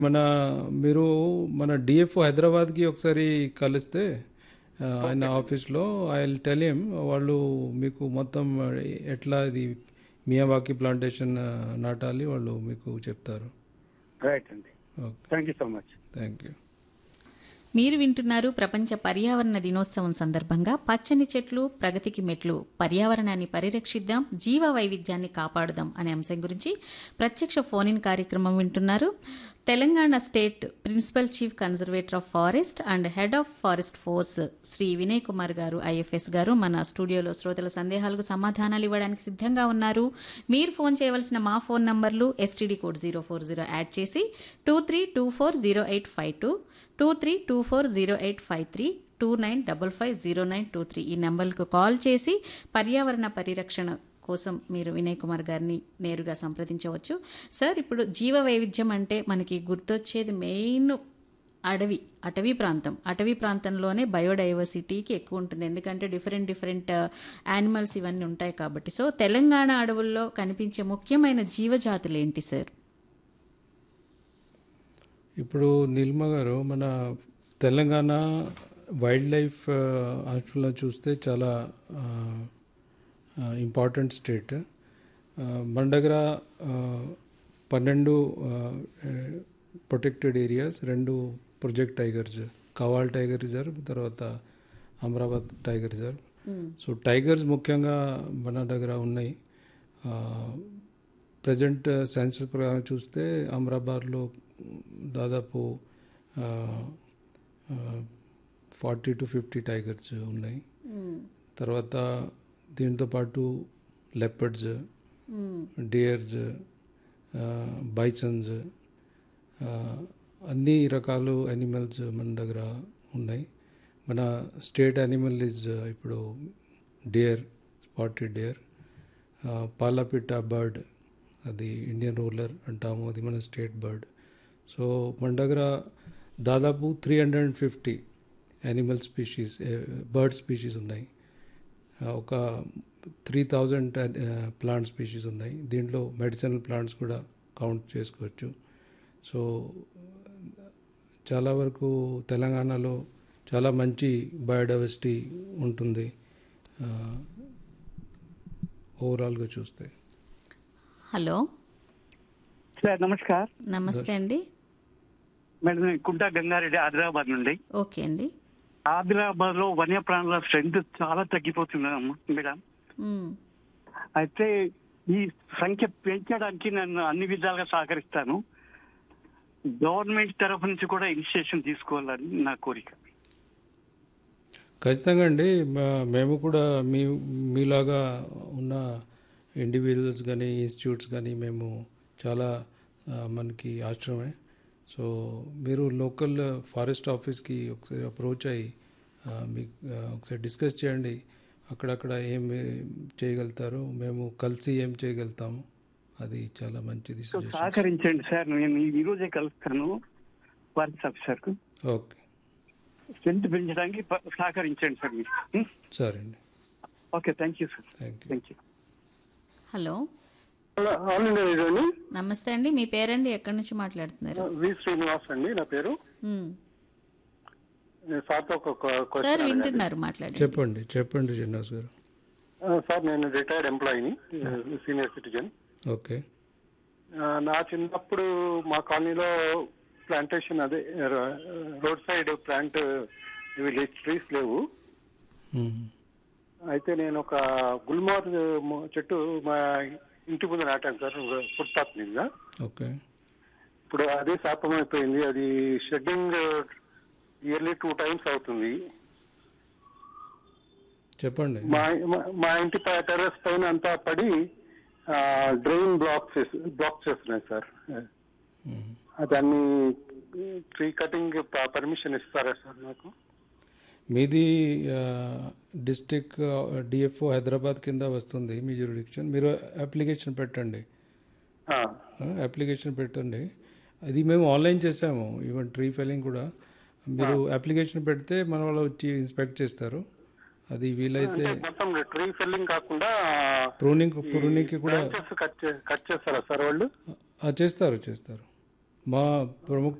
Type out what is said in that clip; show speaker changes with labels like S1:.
S1: మన మీరు మన డిఎఫ్ఓ హైదరాబాద్కి ఒకసారి కలిస్తే ఆ, ఆయన ఆఫీస్లో ఐ టెల్ హిమ్ వాళ్ళు మీకు మొత్తం ఎట్లా ఇది మియావాకి ప్లాంటేషన్ ఆ, నాటాలి వాళ్ళు మీకు చెప్తారు
S2: రైట్ అండి
S1: okay
S2: thank you so much
S1: thank you
S3: మీరు వింటున్నారు ప్రపంచ పర్యావరణ దినోత్సవం సందర్భంగా పచ్చని చెట్లు ప్రగతికి మెట్లు పర్యావరణాన్ని పరిరక్షిద్దాం జీవ వైవిధ్యాన్ని కాపాడుదాం అనే అంశం గురించి ప్రత్యక్ష ఫోన్ ఇన్ కార్యక్రమం వింటున్నారు Telangana state principal chief conservator of forest and head of forest force Shri Vinay Kumar garu IFS గారు మన స్టూడియోలో శ్రోతల సందేహాలకు సమాధానాలు ఇవ్వడానికి సిద్ధంగా ఉన్నారు మీరు ఫోన్ చేయవలసిన మా ఫోన్ నంబర్లు STD code zero four zero add చేసి two three two four zero eight five two two three two four zero eight five three two nine double five zero nine two three ఈ నెంబర్లకు call చేసి పర్యావరణ పరిరక్షణ కోసం మీరు వినయ్ కుమార్ గారిని నేరుగా సంప్రదించవచ్చు సార్ ఇప్పుడు జీవ వైవిధ్యం అంటే మనకి గుర్తొచ్చేది మెయిన్ అడవి అటవీ ప్రాంతం అటవీ ప్రాంతంలోనే బయోడైవర్సిటీకి ఎక్కువ ఉంటుంది ఎందుకంటే డిఫరెంట్ డిఫరెంట్ యానిమల్స్ ఇవన్నీ ఉంటాయి కాబట్టి సో తెలంగాణ అడవుల్లో కనిపించే ముఖ్యమైన జీవజాతులు ఏంటి సార్
S1: ఇప్పుడు నీల్మ గారు మన తెలంగాణ వైల్డ్ లైఫ్ హాస్పిటల్లో చూస్తే చాలా ఇంపార్టెంట్ స్టేట్ మన దగ్గర ఆ, పన్నెండు ప్రొటెక్టెడ్ ఏరియాస్ రెండు project tigers Kawal tiger reserve తర్వాత Amrabad tiger reserve so tigers ముఖ్యంగా మన దగ్గర ఉన్నాయి ప్రజెంట్ సెన్సస్ ప్రకారం చూస్తే అమరాబాద్లో దాదాపు ఫార్టీ టు ఫిఫ్టీ టైగర్స్ ఉన్నాయి తర్వాత దీంతో పాటు లెపర్డ్స్ డియర్స్ బైసన్స్ అన్ని రకాలు యానిమల్స్ మన దగ్గర ఉన్నాయి మన స్టేట్ యానిమల్ ఇస్ ఇప్పుడు డియర్ స్పాటెడ్ డియర్ పాలపిట్ట బర్డ్ అది ఇండియన్ రూలర్ అంటాము అది మన స్టేట్ బర్డ్ సో మన దగ్గర దాదాపు three hundred and fifty animal species bird species ఉన్నాయి ఆ, ఒక త్రీ థౌజండ్ ప్లాంట్ స్పీషీస్ ఉన్నాయి దీంట్లో మెడిసినల్ ప్లాంట్స్ కూడా కౌంట్ చేసుకోవచ్చు సో చాలా వరకు తెలంగాణలో చాలా మంచి బయోడైవర్సిటీ ఉంటుంది ఓవరాల్గా చూస్తే
S3: హలో
S2: సార్ నమస్కార్
S3: నమస్తే అండి
S2: మేడం నేను కుంటా గంగారెడ్డి ఆదిలాబాద్ నుండి
S3: ఓకే అండి
S2: ఆదిలాబాద్ లో వన్యప్రాణుల స్ట్రెంత్ చాలా తగ్గిపోతుందమ్మా మేడం
S3: మ్,
S2: అయితే ఈ సంఖ్య పెంచడానికి నేను అన్ని విధాలుగా సహకరిస్తాను గవర్నమెంట్ తరఫు నుంచి కూడా ఇనిషియేషన్ తీసుకోవాలని నా కోరిక
S1: ఖచ్చితంగా అండి మా- మేము కూడా మీ మీలాగా ఉన్న ఇండివిజువల్స్ కానీ ఇన్స్టిట్యూట్స్ కానీ మేము చాలా ఆ, మనకి ఆశ్రమే సో మీరు లోకల్ ఫారెస్ట్ ఆఫీస్కి ఒకసారి అప్రోచ్ అయ్యి ఆ, మీకు ఆ, ఒకసారి డిస్కస్ చేయండి అక్కడక్కడ ఏం చేయగలుగుతారో మేము కలిసి ఏం చేయగలుగుతాము అది చాలా మంచిది
S2: సో
S1: సజెషన్
S2: సహకరించండి సార్ నేను ఈ- ఈ రోజే కలుస్తాను ఫారెస్ట్ ఆఫీసర్ కు
S1: ఓకే
S2: స్ట్రెంత్ పెంచడానికి ప- సహకరించండి సార్ మీరు ఉం?
S1: సరే అండి
S2: okay thank you sir
S1: thank you
S2: thank you
S3: hello
S4: అవునండి ఇదండి
S3: నమస్తే అండి మీ పేరండి ఎక్కడి నుంచి మాట్లాడుతున్నారు
S4: వి శ్రీనివాస్ అండి నా పేరు
S3: మ్,
S4: నేను సార్తో ఒక క్వశ్చన్
S3: సార్
S4: అడగాలి.
S3: వింటున్నారు మాట్లాడండి
S1: చెప్పండి చెప్పండి శ్రీనివాస్ గారు
S4: ఆ, సార్ నేను రిటైర్డ్ ఎంప్లాయీని సీనియర్ సిటిజన్
S1: ఓకే
S4: నా చిన్నప్పుడు మా కాలనీలో ప్లాంటేషన్ అదే రోడ్ సైడ్ ప్లాంట్ ఇవి ట్రీస్ లేవు
S1: మ్మ్.
S4: అయితే నేను ఒక గుల్మార్ చెట్టు మా ఇంటి ముందు నాటాను సార్ ఫుట్పాత్ మీద
S1: ఓకే
S4: ఇప్పుడు అదే శాపం అయిపోయింది అది షెడ్డింగ్ ఇయర్లీ టూ టైమ్స్ అవుతుంది
S1: చెప్పండి
S4: మా మా- మా ఇంటి టెర్రస్ పైన అంతా పడి డ్రైన్ బ్లాక్ చేసి బ్లాక్ చేస్తున్నాయి సార్
S1: మ్మ్.
S4: దాన్ని ట్రీ కటింగ్ పర్మిషన్ ఇస్తారా సార్ నాకు
S1: మీది డిస్టిక్ డిఎఫ్ఓ హైదరాబాద్ కింద వస్తుంది మీ జ్యూరిడిక్షన్ మీరు అప్లికేషన్ పెట్టండి
S4: ఆ,
S1: అప్లికేషన్ పెట్టండి అది మేము ఆన్లైన్ చేసాము ఈవెన్ ట్రీ ఫెలింగ్ కూడా మీరు అప్లికేషన్ పెడితే మన వాళ్ళు వచ్చి ఇన్స్పెక్ట్ చేస్తారు అది వీలైతే
S4: అంటే మొత్తం ట్రీ ఫెల్లింగ్ కాకుండా
S1: ప్రూనింగ్ ప్రూనింగ్కి కూడా
S4: బ్రాంచెస్ కట్ చే- కట్ చేస్తారా సార్ వాళ్ళు
S1: ఆ, చేస్తారు చేస్తారు మా ప్రముఖ